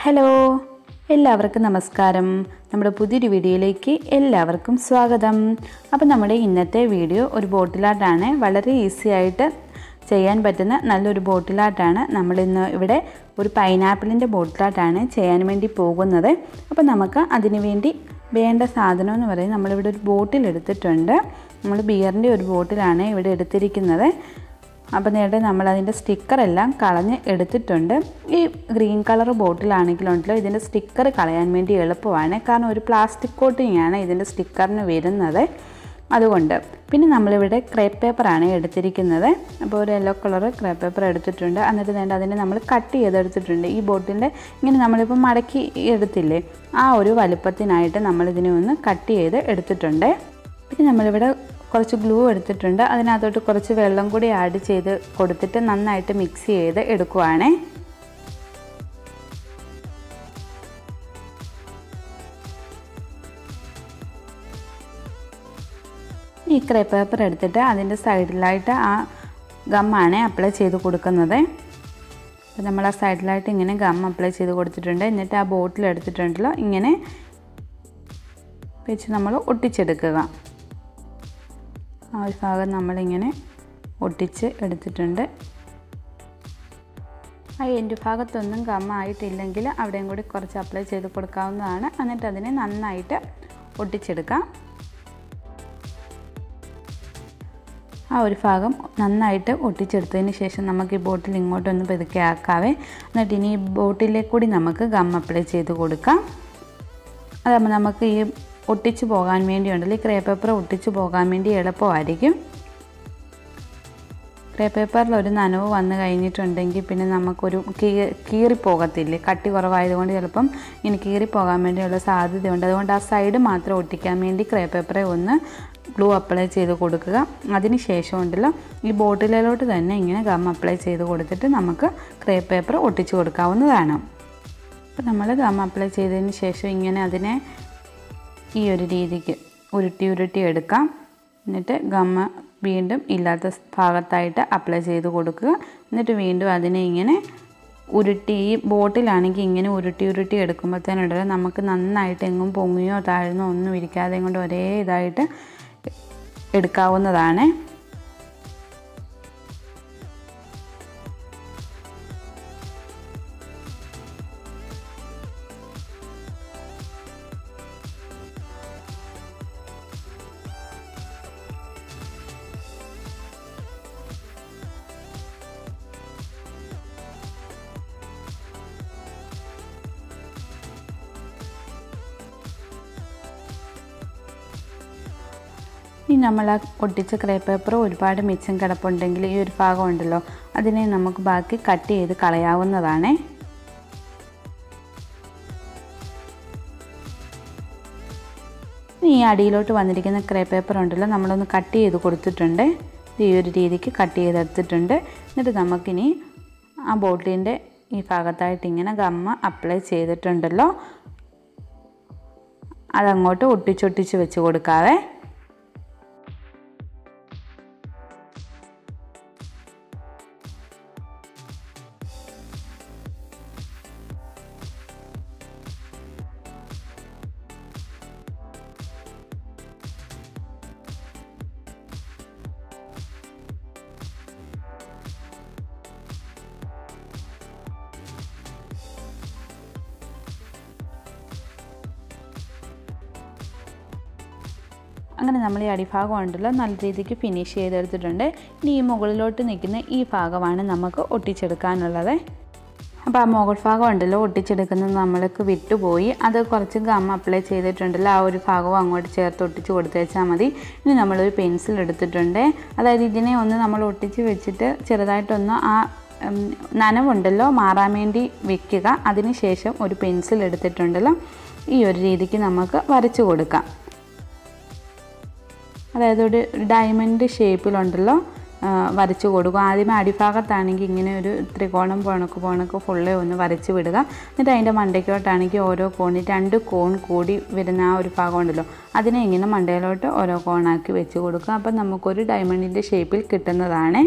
hello എല്ലാവർക്കും നമസ്കാരം നമ്മുടെ പുതിയൊരു വീഡിയോയിലേക്ക് എല്ലാവർക്കും സ്വാഗതം അപ്പോൾ നമ്മുടെ ഇന്നത്തെ വീഡിയോ ഒരു ബോട്ടിലാട്ടാണ് വളരെ ഈസി ആയിട്ട് ചെയ്യാൻ പറ്റുന്ന നല്ലൊരു ബോട്ടിലാട്ടാണ് നമ്മളിന്ന് ഇവിടെ ഒരു പൈനാപ്പിളിൻ്റെ ബോട്ടിലാട്ടാണ് ചെയ്യാൻ വേണ്ടി പോകുന്നത് അപ്പോൾ നമുക്ക് അതിന് വേണ്ടി വേണ്ട സാധനം എന്ന് പറയുന്നത് നമ്മളിവിടെ ഒരു ബോട്ടിൽ എടുത്തിട്ടുണ്ട് നമ്മൾ ബിയറിൻ്റെ ഒരു ബോട്ടിലാണ് ഇവിടെ എടുത്തിരിക്കുന്നത് അപ്പോൾ നേരെ നമ്മൾ അതിൻ്റെ സ്റ്റിക്കറെല്ലാം കളഞ്ഞ് എടുത്തിട്ടുണ്ട് ഈ ഗ്രീൻ കളർ ബോട്ടിലാണെങ്കിലുണ്ടല്ലോ ഇതിൻ്റെ സ്റ്റിക്കർ കളയാൻ വേണ്ടി എളുപ്പമാണ് കാരണം ഒരു പ്ലാസ്റ്റിക് കോട്ടിംഗ് ആണ് ഇതിൻ്റെ സ്റ്റിക്കറിന് വരുന്നത് അതുകൊണ്ട് പിന്നെ നമ്മളിവിടെ ക്രേപ്പ് പേപ്പറാണ് എടുത്തിരിക്കുന്നത് അപ്പോൾ ഒരു യെല്ലോ കളർ ക്രേപ്പ് പേപ്പർ എടുത്തിട്ടുണ്ട് എന്നിട്ട് വേണ്ട അതിനെ നമ്മൾ കട്ട് ചെയ്തെടുത്തിട്ടുണ്ട് ഈ ബോട്ടിൻ്റെ ഇങ്ങനെ നമ്മളിപ്പോൾ മടക്കി എടുത്തില്ലേ ആ ഒരു വലുപ്പത്തിനായിട്ട് നമ്മളിതിനെ ഒന്ന് കട്ട് ചെയ്ത് എടുത്തിട്ടുണ്ട് പിന്നെ നമ്മളിവിടെ കുറച്ച് ഗ്ലൂ എടുത്തിട്ടുണ്ട് അതിനകത്തോട്ട് കുറച്ച് വെള്ളം കൂടി ആഡ് ചെയ്ത് കൊടുത്തിട്ട് നന്നായിട്ട് മിക്സ് ചെയ്ത് എടുക്കുവാണേ ഈ ക്രേ പേപ്പർ എടുത്തിട്ട് അതിൻ്റെ സൈഡിലായിട്ട് ആ ഗമ്മാണ് അപ്ലൈ ചെയ്ത് കൊടുക്കുന്നത് അപ്പോൾ നമ്മൾ ആ സൈഡിലായിട്ട് ഇങ്ങനെ ഗം അപ്ലൈ ചെയ്ത് കൊടുത്തിട്ടുണ്ട് എന്നിട്ട് ആ ബോട്ടിൽ എടുത്തിട്ടുണ്ടല്ലോ ഇങ്ങനെ വെച്ച് നമ്മൾ ഒട്ടിച്ചെടുക്കുക ആ ഒരു ഭാഗം നമ്മളിങ്ങനെ ഒട്ടിച്ച് എടുത്തിട്ടുണ്ട് ആ എൻ്റെ ഭാഗത്തൊന്നും ഗമ്മായിട്ടില്ലെങ്കിൽ അവിടെയും കൂടി കുറച്ച് അപ്ലൈ ചെയ്ത് കൊടുക്കാവുന്നതാണ് എന്നിട്ട് അതിനെ നന്നായിട്ട് ഒട്ടിച്ചെടുക്കാം ആ ഒരു ഭാഗം നന്നായിട്ട് ഒട്ടിച്ചെടുത്തതിന് ശേഷം നമുക്ക് ഈ ബോട്ടിൽ ഇങ്ങോട്ടൊന്ന് പെതുക്കെ ആക്കാവേ എന്നിട്ട് ഇനി ഈ ബോട്ടിലേക്ക് കൂടി നമുക്ക് ഗം അപ്ലൈ ചെയ്ത് കൊടുക്കാം അതാകുമ്പോൾ നമുക്ക് ഈ ഒട്ടിച്ചു പോകാൻ വേണ്ടിയുണ്ടല്ലോ ഈ ക്രേ പേപ്പർ ഒട്ടിച്ചു പോകാൻ വേണ്ടി എളുപ്പമായിരിക്കും ക്രേ പേപ്പറിൽ ഒരു നനവ് വന്നു കഴിഞ്ഞിട്ടുണ്ടെങ്കിൽ പിന്നെ നമുക്കൊരു കീ കീറിപ്പോകത്തില്ലേ കട്ടി കുറവായതുകൊണ്ട് ചിലപ്പം ഇങ്ങനെ കീറിപ്പോകാൻ വേണ്ടിയുള്ള സാധ്യതയുണ്ട് അതുകൊണ്ട് ആ സൈഡ് മാത്രം ഒട്ടിക്കാൻ വേണ്ടി ക്രേ പേപ്പറെ ഒന്ന് ഗ്ലൂ അപ്ലൈ ചെയ്ത് കൊടുക്കുക അതിന് ശേഷം ഉണ്ടല്ലോ ഈ ബോട്ടിലിലോട്ട് തന്നെ ഇങ്ങനെ ഗം അപ്ലൈ ചെയ്ത് കൊടുത്തിട്ട് നമുക്ക് ക്രേ പേപ്പർ ഒട്ടിച്ചു കൊടുക്കാവുന്നതാണ് അപ്പോൾ നമ്മൾ ഗം അപ്ലൈ ചെയ്തതിന് ശേഷം ഇങ്ങനെ അതിനെ ഈ ഒരു രീതിക്ക് ഉരുട്ടി ഉരുട്ടി എടുക്കാം എന്നിട്ട് ഗമ്മ വീണ്ടും ഇല്ലാത്ത ഭാഗത്തായിട്ട് അപ്ലൈ ചെയ്ത് കൊടുക്കുക എന്നിട്ട് വീണ്ടും അതിനെ ഇങ്ങനെ ഉരുട്ടി ഈ ബോട്ടിലാണെങ്കിൽ ഇങ്ങനെ ഉരുട്ടി ഉരുട്ടി എടുക്കുമ്പോഴത്തേനുണ്ടല്ലോ നമുക്ക് നന്നായിട്ട് എങ്ങും പൊങ്ങിയോ താഴ്ന്നോ ഒന്നും ഇരിക്കാതെ കൊണ്ട് ഒരേ ഇതായിട്ട് എടുക്കാവുന്നതാണ് ഇനി നമ്മൾ ആ ഒട്ടിച്ച ക്രേ പേപ്പർ ഒരുപാട് മിച്ചം കിടപ്പുണ്ടെങ്കിൽ ഈ ഒരു ഭാഗം ഉണ്ടല്ലോ അതിനെ നമുക്ക് ബാക്കി കട്ട് ചെയ്ത് കളയാവുന്നതാണ് ഈ അടിയിലോട്ട് വന്നിരിക്കുന്ന ക്രേ പേപ്പർ ഉണ്ടല്ലോ നമ്മളൊന്ന് കട്ട് ചെയ്ത് കൊടുത്തിട്ടുണ്ട് ഈ ഒരു രീതിക്ക് കട്ട് ചെയ്തെടുത്തിട്ടുണ്ട് എന്നിട്ട് നമുക്കിനി ആ ബോട്ടിലിൻ്റെ ഈ ഭാഗത്തായിട്ട് ഇങ്ങനെ ഗമ്മ അപ്ലൈ ചെയ്തിട്ടുണ്ടല്ലോ അതങ്ങോട്ട് ഒട്ടിച്ചൊട്ടിച്ച് വെച്ച് കൊടുക്കാവേ അങ്ങനെ നമ്മൾ ഈ അടിഭാഗം ഉണ്ടല്ലോ നല്ല രീതിക്ക് ഫിനിഷ് ചെയ്തെടുത്തിട്ടുണ്ട് ഇനി ഈ മുകളിലോട്ട് നിൽക്കുന്ന ഈ ഭാഗമാണ് നമുക്ക് ഒട്ടിച്ചെടുക്കാനുള്ളത് അപ്പോൾ ആ മുകൾ ഭാഗം ഉണ്ടല്ലോ ഒട്ടിച്ചെടുക്കുന്നത് നമ്മൾക്ക് വിട്ടുപോയി അത് കുറച്ച് ഗം അപ്ലൈ ചെയ്തിട്ടുണ്ടല്ലോ ആ ഒരു ഭാഗവും അങ്ങോട്ട് ചേർത്ത് ഒട്ടിച്ച് കൊടുത്തു വെച്ചാൽ മതി ഇനി നമ്മളൊരു പെൻസിൽ എടുത്തിട്ടുണ്ട് അതായത് ഇതിനെ ഒന്ന് നമ്മൾ ഒട്ടിച്ച് വെച്ചിട്ട് ചെറുതായിട്ടൊന്ന് ആ നനവുണ്ടല്ലോ മാറാൻ വേണ്ടി വെക്കുക അതിന് ശേഷം ഒരു പെൻസിൽ എടുത്തിട്ടുണ്ടല്ലോ ഈ ഒരു രീതിക്ക് നമുക്ക് വരച്ചു കൊടുക്കാം അതായത് ഒരു ഡയമണ്ട് ഷേപ്പിലുണ്ടല്ലോ വരച്ചു കൊടുക്കും ആദ്യമേ അടിഭാഗത്താണെങ്കിൽ ഇങ്ങനെ ഒരു ത്രികോണം പോണക്ക് പോണക്ക് ഫുള്ളേ ഒന്ന് വരച്ച് വിടുക എന്നിട്ട് അതിൻ്റെ മണ്ടയ്ക്കോട്ടാണെങ്കിൽ ഓരോ കോണി രണ്ട് കോൺ കൂടി വരുന്ന ആ ഒരു ഭാഗം ഉണ്ടല്ലോ അതിനെ ഇങ്ങനെ മണ്ടയിലോട്ട് ഓരോ കോണാക്കി വെച്ച് കൊടുക്കുക അപ്പം നമുക്കൊരു ഡയമണ്ടിൻ്റെ ഷേപ്പിൽ കിട്ടുന്നതാണ്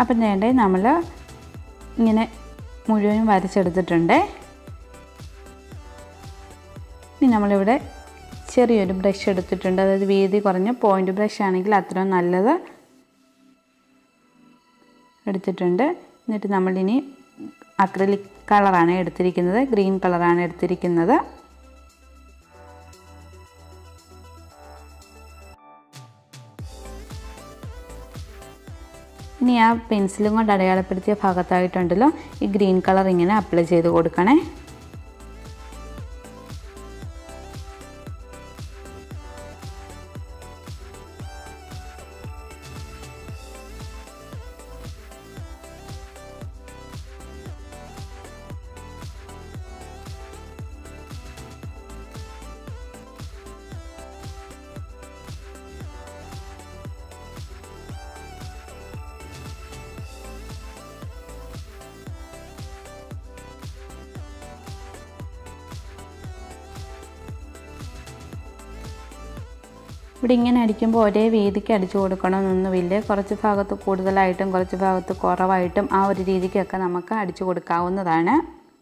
അപ്പം വേണ്ടേ നമ്മൾ ഇങ്ങനെ മുഴുവനും വരച്ചെടുത്തിട്ടുണ്ട് ഇനി നമ്മളിവിടെ ചെറിയൊരു ബ്രഷ് എടുത്തിട്ടുണ്ട് അതായത് വീതി കുറഞ്ഞ പോയിൻ്റ് ബ്രഷ് ആണെങ്കിൽ അത്രയും നല്ലത് എടുത്തിട്ടുണ്ട് എന്നിട്ട് നമ്മളിനി അക്രലിക് കളറാണ് എടുത്തിരിക്കുന്നത് ഗ്രീൻ കളറാണ് എടുത്തിരിക്കുന്നത് ഇനി ആ പെൻസിലും കൊണ്ട് അടയാളപ്പെടുത്തിയ ഭാഗത്തായിട്ടുണ്ടല്ലോ ഈ ഗ്രീൻ കളർ ഇങ്ങനെ അപ്ലൈ ചെയ്ത് കൊടുക്കണേ ഇവിടെ ഇങ്ങനെ അടിക്കുമ്പോൾ ഒരേ വീതിക്ക് അടിച്ചു കൊടുക്കണമെന്നൊന്നുമില്ല കുറച്ച് ഭാഗത്ത് കൂടുതലായിട്ടും കുറച്ച് ഭാഗത്ത് കുറവായിട്ടും ആ ഒരു രീതിക്കൊക്കെ നമുക്ക് അടിച്ചു കൊടുക്കാവുന്നതാണ്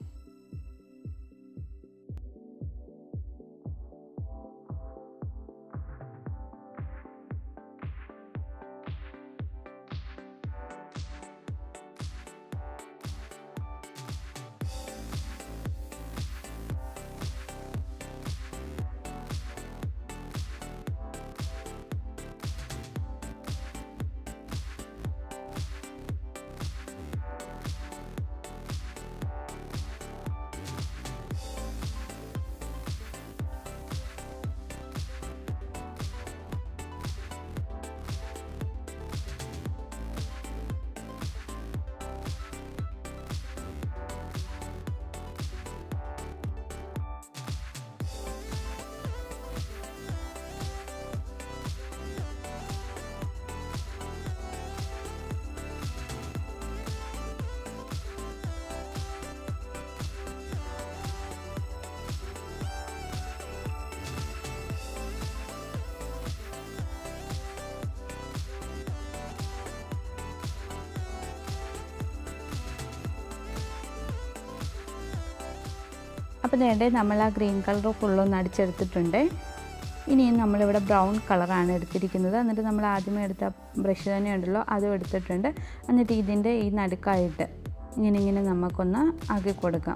അപ്പോൾ നേടെ നമ്മൾ ആ ഗ്രീൻ കളർ ഫുള്ളൊന്ന് അടിച്ചെടുത്തിട്ടുണ്ട് ഇനിയും നമ്മളിവിടെ ബ്രൗൺ കളറാണ് എടുത്തിരിക്കുന്നത് എന്നിട്ട് നമ്മൾ ആദ്യമേ എടുത്ത ബ്രഷ് തന്നെ ഉണ്ടല്ലോ അതും എടുത്തിട്ടുണ്ട് എന്നിട്ട് ഇതിൻ്റെ ഈ നടുക്കായിട്ട് ഇങ്ങനെ ഇങ്ങനെ നമുക്കൊന്ന് ആക്കി കൊടുക്കാം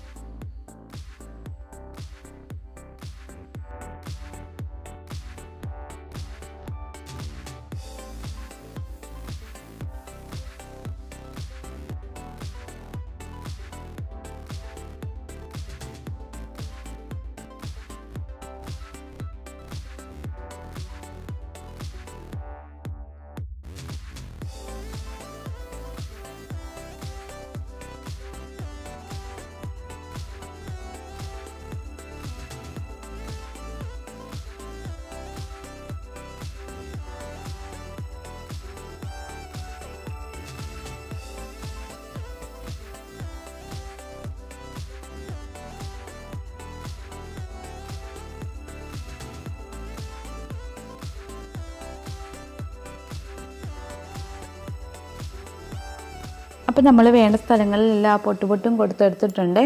അപ്പോൾ നമ്മൾ വേണ്ട സ്ഥലങ്ങളിലെല്ലാം ആ പൊട്ട് പൊട്ടും കൊടുത്തെടുത്തിട്ടുണ്ട്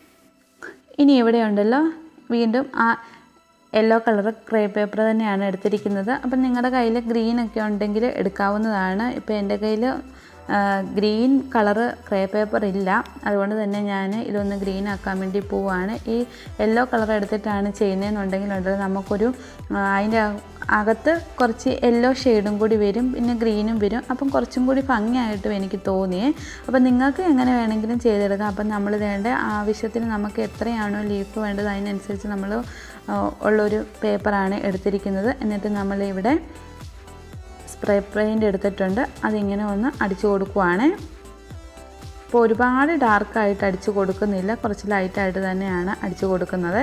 ഇനി ഇവിടെ ഉണ്ടല്ലോ വീണ്ടും ആ യെല്ലോ കളർ ക്രേ പേപ്പർ തന്നെയാണ് എടുത്തിരിക്കുന്നത് അപ്പം നിങ്ങളുടെ കയ്യിൽ ഗ്രീൻ ഒക്കെ ഉണ്ടെങ്കിൽ എടുക്കാവുന്നതാണ് ഇപ്പോൾ എൻ്റെ കയ്യിൽ ഗ്രീൻ കളറ് ക്രേ പേപ്പർ ഇല്ല അതുകൊണ്ട് തന്നെ ഞാൻ ഇതൊന്ന് ഗ്രീൻ ആക്കാൻ വേണ്ടി പോവുകയാണ് ഈ യെല്ലോ കളർ എടുത്തിട്ടാണ് ചെയ്യുന്നതെന്നുണ്ടെങ്കിലുണ്ടല്ലോ നമുക്കൊരു ആ, അതിൻ്റെ അകത്ത് കുറച്ച് യെല്ലോ ഷെയ്ഡും കൂടി വരും പിന്നെ ഗ്രീനും വരും അപ്പം കുറച്ചും കൂടി ഭംഗിയായിട്ടും എനിക്ക് തോന്നിയേ അപ്പം നിങ്ങൾക്ക് എങ്ങനെ വേണമെങ്കിലും ചെയ്തെടുക്കാം അപ്പം നമ്മൾ വേണ്ട ആവശ്യത്തിന് നമുക്ക് എത്രയാണോ ലീഫ് വേണ്ടത് അതിനനുസരിച്ച് നമ്മൾ ആ, ഉള്ളൊരു പേപ്പറാണ് എടുത്തിരിക്കുന്നത് എന്നിട്ട് നമ്മളിവിടെ സ്പ്രേ പെയിൻ്റ് എടുത്തിട്ടുണ്ട് അതിങ്ങനെ ഒന്ന് അടിച്ചു കൊടുക്കുവാണ് അപ്പോൾ ഒരുപാട് ഡാർക്കായിട്ട് അടിച്ചു കൊടുക്കുന്നില്ല കുറച്ച് ലൈറ്റായിട്ട് തന്നെയാണ് അടിച്ചു കൊടുക്കുന്നത്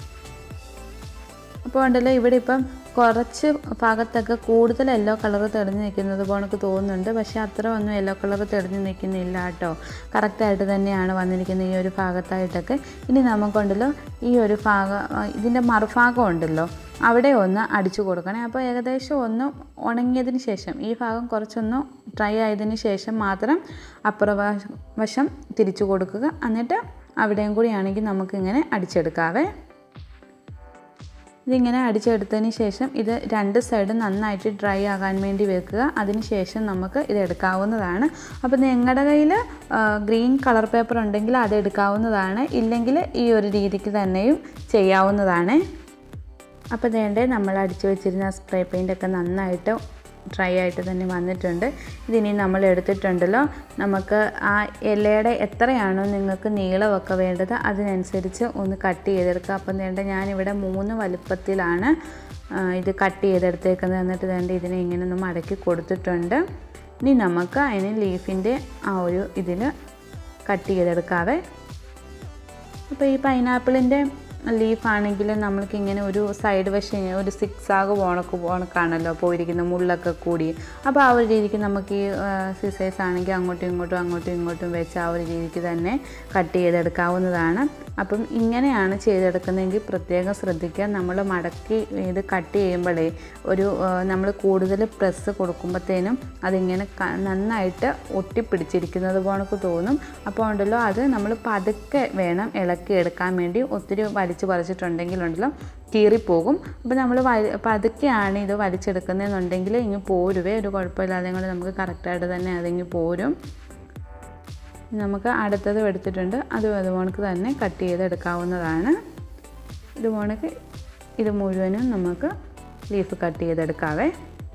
അപ്പോൾ ഉണ്ടല്ലോ ഇവിടെ ഇപ്പം കുറച്ച് ഭാഗത്തൊക്കെ കൂടുതൽ യെല്ലോ കളർ തെളിഞ്ഞ് നിൽക്കുന്നത് പോലെ എനിക്ക് തോന്നുന്നുണ്ട് പക്ഷേ അത്ര ഒന്നും യെല്ലോ കളർ തെളിഞ്ഞ് നിൽക്കുന്നില്ല കേട്ടോ കറക്റ്റായിട്ട് തന്നെയാണ് വന്നിരിക്കുന്നത് ഈ ഒരു ഭാഗത്തായിട്ടൊക്കെ ഇനി നമുക്കുണ്ടല്ലോ ഈ ഒരു ഭാഗം ഇതിൻ്റെ മറുഭാഗം ഉണ്ടല്ലോ അവിടെ ഒന്ന് അടിച്ചു കൊടുക്കണേ അപ്പോൾ ഏകദേശം ഒന്ന് ഉണങ്ങിയതിന് ശേഷം ഈ ഭാഗം കുറച്ചൊന്ന് ഡ്രൈ ആയതിന് ശേഷം മാത്രം അപ്പുറ വശം തിരിച്ചു കൊടുക്കുക എന്നിട്ട് അവിടെയും കൂടിയാണെങ്കിൽ നമുക്കിങ്ങനെ അടിച്ചെടുക്കാവേ ഇതിങ്ങനെ അടിച്ചെടുത്തതിന് ശേഷം ഇത് രണ്ട് സൈഡും നന്നായിട്ട് ഡ്രൈ ആകാൻ വേണ്ടി വെക്കുക അതിന് ശേഷം നമുക്ക് ഇത് എടുക്കാവുന്നതാണ് അപ്പോൾ നിങ്ങളുടെ കയ്യിൽ ഗ്രീൻ കളർ പേപ്പർ ഉണ്ടെങ്കിൽ അത് എടുക്കാവുന്നതാണ് ഇല്ലെങ്കിൽ ഈ ഒരു രീതിക്ക് തന്നെയും ചെയ്യാവുന്നതാണ് അപ്പോൾ വേണ്ടേ നമ്മൾ അടിച്ചു വെച്ചിരുന്ന സ്പ്രേ പെയിൻ്റൊക്കെ നന്നായിട്ട് ഡ്രൈ ആയിട്ട് തന്നെ വന്നിട്ടുണ്ട് ഇതിനി നമ്മൾ എടുത്തിട്ടുണ്ടല്ലോ നമുക്ക് ആ ഇലയുടെ എത്രയാണോ നിങ്ങൾക്ക് നീളമൊക്കെ വേണ്ടത് അതിനനുസരിച്ച് ഒന്ന് കട്ട് ചെയ്തെടുക്കുക അപ്പം വേണ്ട ഞാനിവിടെ മൂന്ന് വലുപ്പത്തിലാണ് ഇത് കട്ട് ചെയ്തെടുത്തേക്കുന്നത് എന്നിട്ട് വേണ്ട ഇതിനെ ഇങ്ങനെ ഒന്ന് മടക്കി കൊടുത്തിട്ടുണ്ട് ഇനി നമുക്ക് അതിന് ലീഫിൻ്റെ ആ ഒരു ഇതിൽ കട്ട് ചെയ്തെടുക്കാവേ അപ്പോൾ ഈ പൈനാപ്പിളിൻ്റെ ലീഫാണെങ്കിൽ നമ്മൾക്ക് ഇങ്ങനെ ഒരു സൈഡ് വശം ഒരു സിക്സ് ആഗ് പോണക്ക് പോണക്കാണല്ലോ പോയിരിക്കുന്ന മുള്ളൊക്കെ കൂടി അപ്പോൾ ആ ഒരു രീതിക്ക് നമുക്ക് ഈ സിസേഴ്സ് ആണെങ്കിൽ അങ്ങോട്ടും ഇങ്ങോട്ടും അങ്ങോട്ടും ഇങ്ങോട്ടും വെച്ച് ആ ഒരു രീതിക്ക് തന്നെ കട്ട് ചെയ്തെടുക്കാവുന്നതാണ് അപ്പം ഇങ്ങനെയാണ് ചെയ്തെടുക്കുന്നതെങ്കിൽ പ്രത്യേകം ശ്രദ്ധിക്കുക നമ്മൾ മടക്കി ഇത് കട്ട് ചെയ്യുമ്പോഴേ ഒരു നമ്മൾ കൂടുതൽ പ്രസ് കൊടുക്കുമ്പോഴത്തേനും അതിങ്ങനെ നന്നായിട്ട് ഒട്ടിപ്പിടിച്ചിരിക്കുന്നത് പോണക്ക് തോന്നും അപ്പോൾ ഉണ്ടല്ലോ അത് നമ്മൾ പതുക്കെ വേണം ഇളക്കി എടുക്കാൻ വേണ്ടി ഒത്തിരി വലിച്ചു പറിച്ചിട്ടുണ്ടെങ്കിലുണ്ടല്ലോ കീറിപ്പോകും അപ്പോൾ നമ്മൾ പതുക്കെയാണ് ഇത് വലിച്ചെടുക്കുന്നതെന്നുണ്ടെങ്കിൽ ഇങ്ങ് പോരുവേ ഒരു കുഴപ്പമില്ലാതെ കൊണ്ട് നമുക്ക് കറക്റ്റായിട്ട് തന്നെ അതിങ്ങ് പോരും നമുക്ക് അടുത്തത് എടുത്തിട്ടുണ്ട് അതും അതുപോണക്ക് തന്നെ കട്ട് ചെയ്തെടുക്കാവുന്നതാണ് ഇതുപോണക്ക് ഇത് മുഴുവനും നമുക്ക് ലീഫ് കട്ട് ചെയ്തെടുക്കാവേ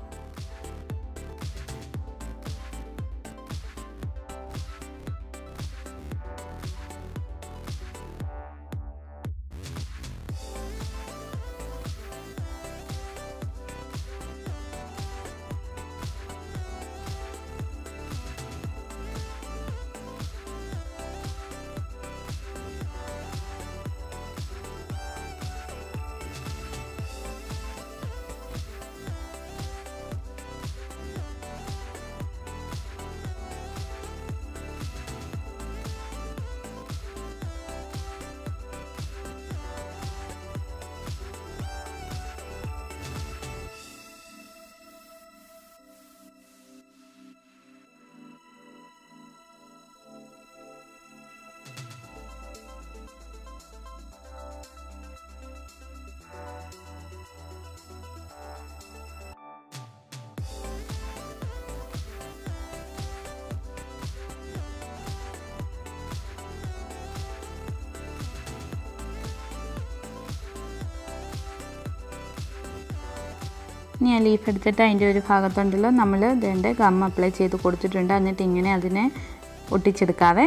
ഞാൻ ലീഫ് എടുത്തിട്ട് അതിൻ്റെ ഒരു ഭാഗത്തുണ്ടല്ലോ നമ്മൾ ഇതിൻ്റെ ഗം അപ്ലൈ ചെയ്ത് കൊടുത്തിട്ടുണ്ട് എന്നിട്ട് ഇങ്ങനെ അതിനെ ഒട്ടിച്ചെടുക്കാവേ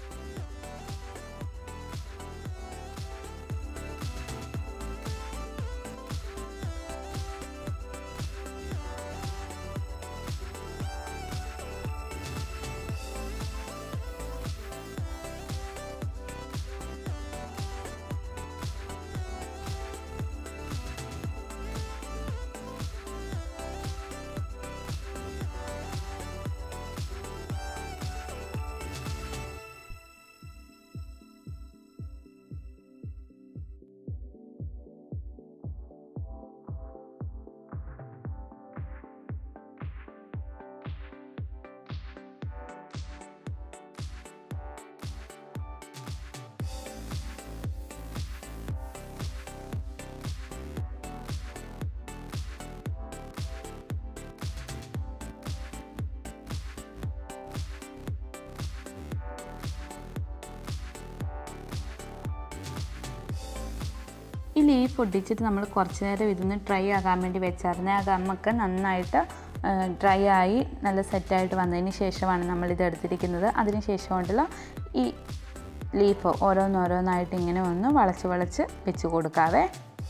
ഈ ലീഫ് ഒട്ടിച്ചിട്ട് നമ്മൾ കുറച്ച് നേരം ഇതൊന്ന് ഡ്രൈ ആകാൻ വേണ്ടി വെച്ചായിരുന്നു ആ ഗമ്മൊക്കെ നന്നായിട്ട് ഡ്രൈ ആയി നല്ല സെറ്റായിട്ട് വന്നതിന് ശേഷമാണ് നമ്മൾ ഇത് എടുത്തിരിക്കുന്നത് അതിന് ശേഷം കൊണ്ടുള്ള ഈ ലീഫ് ഓരോന്നോരോന്നായിട്ട് ഇങ്ങനെ ഒന്ന് വളച്ച് വളച്ച് വെച്ച് കൊടുക്കാവേ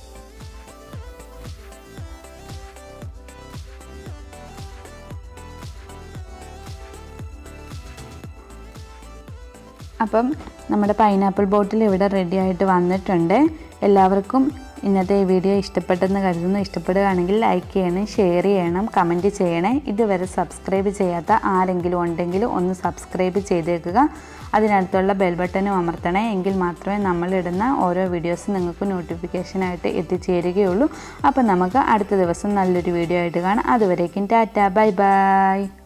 അപ്പം നമ്മുടെ പൈനാപ്പിൾ ബോട്ടിൽ ഇവിടെ റെഡി ആയിട്ട് വന്നിട്ടുണ്ട് എല്ലാവർക്കും ഇന്നത്തെ ഈ വീഡിയോ ഇഷ്ടപ്പെട്ടെന്ന് കരുതുന്നു ഇഷ്ടപ്പെടുകയാണെങ്കിൽ ലൈക്ക് ചെയ്യണം ഷെയർ ചെയ്യണം കമൻറ്റ് ചെയ്യണേ ഇതുവരെ സബ്സ്ക്രൈബ് ചെയ്യാത്ത ആരെങ്കിലും ഉണ്ടെങ്കിൽ ഒന്ന് സബ്സ്ക്രൈബ് ചെയ്തേക്കുക അതിനടുത്തുള്ള ബെൽ ബട്ടനും അമർത്തണേ എങ്കിൽ മാത്രമേ നമ്മളിടുന്ന ഓരോ വീഡിയോസും നിങ്ങൾക്ക് നോട്ടിഫിക്കേഷനായിട്ട് എത്തിച്ചേരുകയുള്ളൂ അപ്പം നമുക്ക് അടുത്ത ദിവസം നല്ലൊരു വീഡിയോ ആയിട്ട് കാണാം അതുവരേക്കും ടാറ്റ ബൈ ബൈ